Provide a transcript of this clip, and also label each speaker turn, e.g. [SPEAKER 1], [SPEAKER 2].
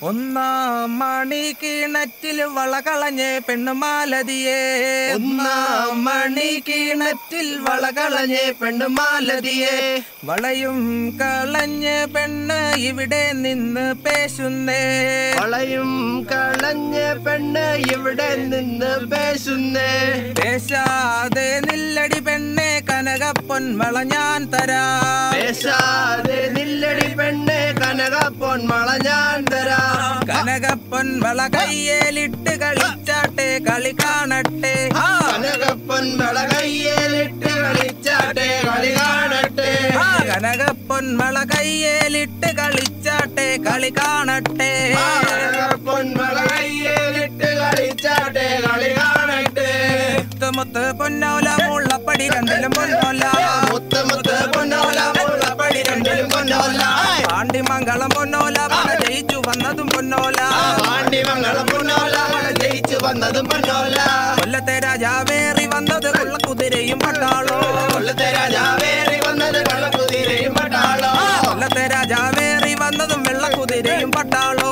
[SPEAKER 1] ഒന്നാം മണി കിണറ്റിൽ വളകളഞ്ഞ് പെണ്ണുമാലതിയെ
[SPEAKER 2] ഒന്നാം മണി കിണറ്റിൽ വളകളഞ്ഞ് പെണ്ണുമാലതിയെ
[SPEAKER 1] വളയും കളഞ്ഞ് പെണ്ണ് ഇവിടെ നിന്ന് പേശുന്നേ
[SPEAKER 2] വളയും കളഞ്ഞ് പെണ്ണ് ഇവിടെ നിന്ന് പേശുന്നേ
[SPEAKER 1] പേശാതെ നില്ലടി പെണ്ണെ കനകപ്പൊൻ വള ഞാൻ തരാം
[SPEAKER 2] പേശാതെ നില്ലടി പെണ്ണ് കനകപ്പൊൻ മള ഞാൻ തരാം
[SPEAKER 1] കനകപ്പൊൻ വള കയ്യേലിട്ട് കളിച്ചാട്ടെ കളി കാണട്ടെ ആ,
[SPEAKER 2] കനകപ്പൊൻ വള കയ്യേലിട്ട് കളിച്ചാട്ടെ കളി കാണട്ടെ
[SPEAKER 1] ആ, കനകപ്പൊൻ വള കയ്യേലിട്ട് കളിച്ചാട്ടെ കളി കാണട്ടെ
[SPEAKER 2] കനകപ്പൊൻ വള കയ്യേലിട്ട് കളിച്ചാട്ടെ കളി കാണട്ടെ
[SPEAKER 1] മുത്ത് മുത്ത് പൊന്നോല മുള്ളപ്പടി രണ്ടിലും പൊന്നോല
[SPEAKER 2] മുത്ത് മുത്ത് പൊന്നോല മുള്ളപ്പടി രണ്ടിലും പൊന്നോല
[SPEAKER 1] പാണ്ടി മംഗളം പൊന്നോല പണ ജയിച്ചു വന്നതും പൊന്നോല
[SPEAKER 2] പാണ്ടി മംഗളം പൊന്നോല വള ജയിച്ചു വന്നതും പൊന്നോല
[SPEAKER 1] കൊല്ലത്തെ രാജാവേറി വന്നത് കുതിരയും പട്ടാളോ
[SPEAKER 2] കൊല്ലത്തെ രാജാവേറി വന്നത് കള്ളക്കുതിരയും പട്ടാളോ
[SPEAKER 1] കൊല്ലത്തെ രാജാവേറി വന്നതും വെള്ളക്കുതിരയും പട്ടാളോ